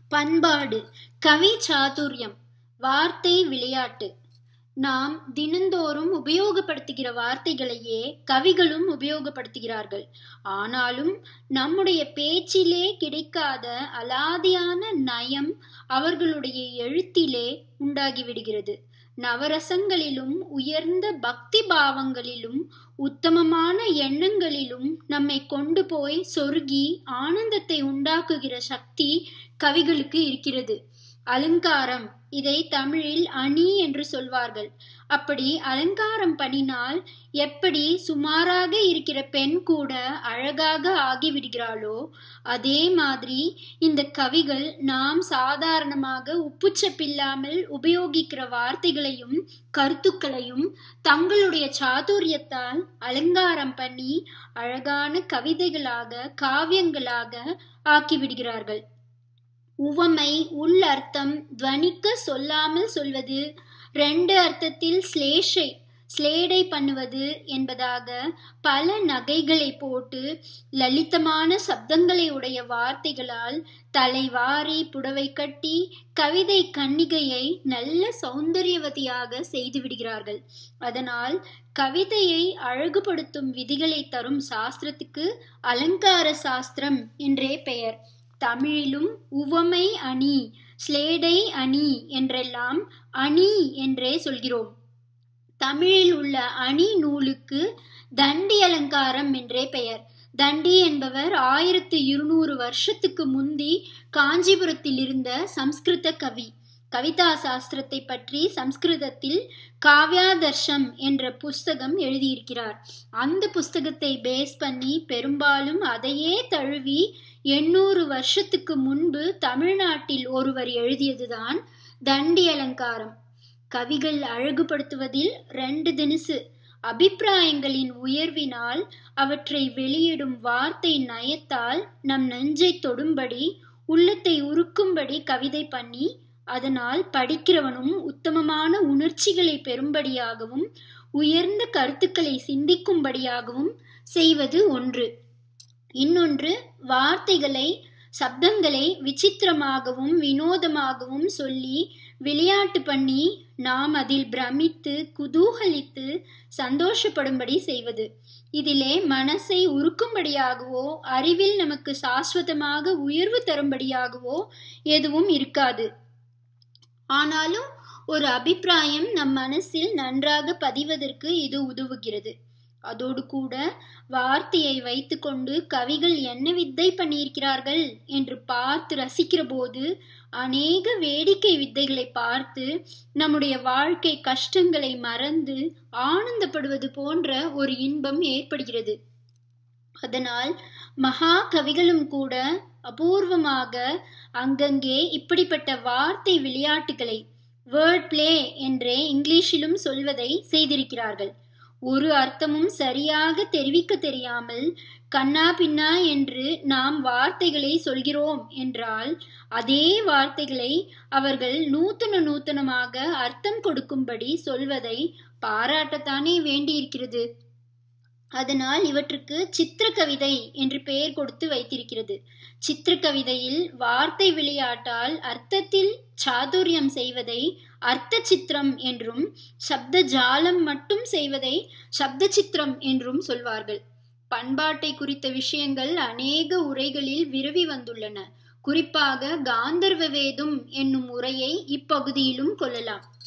பண்பாடு கவி சாதுர்யம் வார்த்தை விளையாட்டு நாம் தினந்தோறும் உபயோகப்படுத்துகிற வார்த்தைகளையே கவிகளும் உபயோகப்படுத்துகிறார்கள் ஆனாலும் நம்முடைய பேச்சிலே கிடைக்காத அலாதியான நயம் அவர்களுடைய எழுத்திலே உண்டாகிவிடுகிறது நவரசங்களிலும் உயர்ந்த பக்தி பாவங்களிலும் உத்தமமான எண்ணங்களிலும் நம்மை கொண்டு போய் சொருகி ஆனந்தத்தை உண்டாக்குகிற சக்தி கவிகளுக்கு இருக்கிறது அலங்காரம் இதை தமிழில் அணி என்று சொல்வார்கள் அப்படி அலங்காரம் பண்ணினால் எப்படி சுமாராக இருக்கிற பெண் கூட அழகாக ஆகிவிடுகிறாளோ அதே மாதிரி இந்த கவிகள் நாம் சாதாரணமாக உப்புச்சப்பில்லாமல் உபயோகிக்கிற வார்த்தைகளையும் கருத்துக்களையும் தங்களுடைய சாதுரியத்தால் அலங்காரம் பண்ணி அழகான கவிதைகளாக காவியங்களாக ஆக்கிவிடுகிறார்கள் உவமை உள் அர்த்தம் துவனிக்க சொல்லாமல் சொல்வது ரெண்டு அர்த்தத்தில் ஸ்லேஷை ஸ்லேடை பண்ணுவது என்பதாக பல நகைகளை போட்டு லலிதமான சப்தங்களை உடைய வார்த்தைகளால் தலைவாரி புடவை கட்டி கவிதை கன்னிகையை நல்ல சௌந்தரியவதியாக செய்து விடுகிறார்கள் அதனால் கவிதையை அழகுபடுத்தும் விதிகளை தரும் சாஸ்திரத்துக்கு அலங்கார சாஸ்திரம் என்றே பெயர் தமிழிலும் உவமை அணி ஸ்லேடை அணி என்றெல்லாம் அணி என்றே சொல்கிறோம் தமிழில் உள்ள அணி நூலுக்கு தண்டி அலங்காரம் என்றே பெயர் தண்டி என்பவர் ஆயிரத்து இருநூறு வருஷத்துக்கு முந்தி காஞ்சிபுரத்தில் இருந்த சம்ஸ்கிருத கவி கவிதா சாஸ்திரத்தை பற்றி சம்ஸ்கிருதத்தில் காவ்யாதர்ஷம் என்ற புஸ்தகம் எழுதியிருக்கிறார் அந்த புஸ்தகத்தை பேஸ் பண்ணி பெரும்பாலும் அதையே தழுவி எண்ணூறு வருஷத்துக்கு முன்பு தமிழ்நாட்டில் ஒருவர் எழுதியதுதான் தண்டி அலங்காரம் கவிகள் அழகுபடுத்துவதில் ரெண்டு தினசு அபிப்பிராயங்களின் உயர்வினால் அவற்றை வெளியிடும் வார்த்தை நயத்தால் நம் நெஞ்சை தொடும்படி உள்ளத்தை உருக்கும்படி கவிதை பண்ணி அதனால் படிக்கிறவனும் உத்தமமான உணர்ச்சிகளை பெறும்படியாகவும் உயர்ந்த கருத்துக்களை சிந்திக்கும்படியாகவும் செய்வது ஒன்று இன்னொன்று வார்த்தைகளை சப்தங்களை விசித்திரமாகவும் வினோதமாகவும் சொல்லி விளையாட்டு பண்ணி நாம் அதில் பிரமித்து குதூகலித்து சந்தோஷப்படும்படி செய்வது இதிலே மனசை உருக்கும்படியாகவோ அறிவில் நமக்கு சாஸ்வதமாக உயர்வு தரும்படியாகவோ எதுவும் இருக்காது ஆனாலும் ஒரு அபிப்பிராயம் நம் மனசில் நன்றாக பதிவதற்கு இது உதவுகிறது அதோடு கூட வார்த்தையை வைத்துக்கொண்டு கவிகள் என்ன வித்தை பண்ணியிருக்கிறார்கள் என்று பார்த்து ரசிக்கிற போது அநேக வேடிக்கை வித்தைகளை பார்த்து நம்முடைய வாழ்க்கை கஷ்டங்களை மறந்து ஆனந்தப்படுவது போன்ற ஒரு இன்பம் ஏற்படுகிறது அதனால் மகா கவிகளும் கூட அபூர்வமாக அங்கங்கே இப்படிப்பட்ட வார்த்தை விளையாட்டுகளை வேர்ட் பிளே என்றே இங்கிலீஷிலும் சொல்வதை செய்திருக்கிறார்கள் ஒரு அர்த்தமும் சரியாக தெரிவிக்க தெரியாமல் கண்ணா பின்னா என்று நாம் வார்த்தைகளை சொல்கிறோம் என்றால் அதே வார்த்தைகளை அவர்கள் நூத்தன நூத்தனமாக அர்த்தம் கொடுக்கும்படி சொல்வதை பாராட்டத்தானே வேண்டியிருக்கிறது அதனால் இவற்றுக்கு சித்திர கவிதை என்று பெயர் கொடுத்து வைத்திருக்கிறது சித்திர கவிதையில் வார்த்தை விளையாட்டால் அர்த்தத்தில் சாதுரியம் செய்வதை அர்த்த சித்திரம் என்றும் சப்த ஜாலம் மட்டும் செய்வதை சப்த சித்திரம் என்றும் சொல்வார்கள் பண்பாட்டை குறித்த விஷயங்கள் அநேக உரைகளில் விரவி வந்துள்ளன குறிப்பாக காந்தர்வ வேதம் என்னும் உரையை இப்பகுதியிலும் கொள்ளலாம்